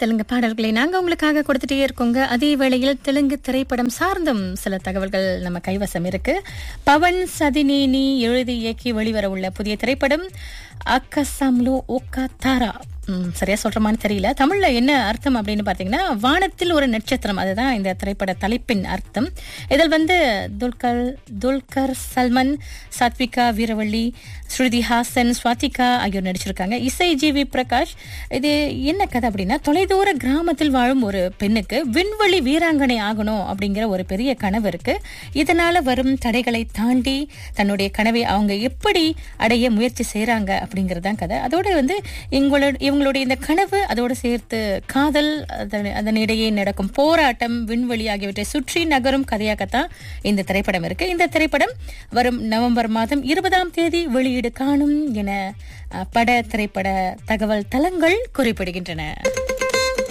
தெலுங்கு பாடல்களை நாங்க உங்களுக்காக கொடுத்துட்டே இருக்கோங்க அதே வேளையில் தெலுங்கு திரைப்படம் சார்ந்தும் சில தகவல்கள் நம்ம கைவசம் இருக்கு பவன் சதினேனி எழுதி இயக்கி வெளிவர உள்ள புதிய திரைப்படம் அக்கசாம்லோ ஓக்கா தாரா ம், சரியா சொல்றமான்னு தெரியல தமிழ்ல என்ன அர்த்தம் அப்படின்னு பாத்தீங்கன்னா வானத்தில் ஒரு நட்சத்திரம் அதுதான் இந்த திரைப்பட தலைப்பின் அர்த்தம் இதில் வந்து துல்கர் துல்கர் சல்மன் சாத்விகா வீரவள்ளி ஸ்ருதி ஹாசன் ஸ்வாதிகா ஆகியோர் நடிச்சிருக்காங்க இசை ஜி வி பிரகாஷ் இது என்ன கதை அப்படின்னா தொலைதூர கிராமத்தில் வாழும் ஒரு பெண்ணுக்கு விண்வெளி வீராங்கனை ஆகணும் அப்படிங்கிற ஒரு பெரிய கனவு இருக்கு இதனால வரும் தடைகளை தாண்டி தன்னுடைய கனவை அவங்க எப்படி அடைய முயற்சி செய்றாங்க அப்படிங்கறதுதான் கதை அதோட வந்து இவங்களோட இவங்களுடைய இந்த கனவு அதோட சேர்த்து காதல் அதன்- அதனிடையே நடக்கும் போராட்டம் விண்வெளி ஆகியவற்றை சுற்றி நகரும் கதையாகத்தான் இந்த திரைப்படம் இருக்கு இந்த திரைப்படம் வரும் நவம்பர் மாதம் இருபதாம் தேதி வெளியீடு காணும் என அஹ், பட திரைப்பட தகவல் தளங்கள் குறிப்பிடுகின்றன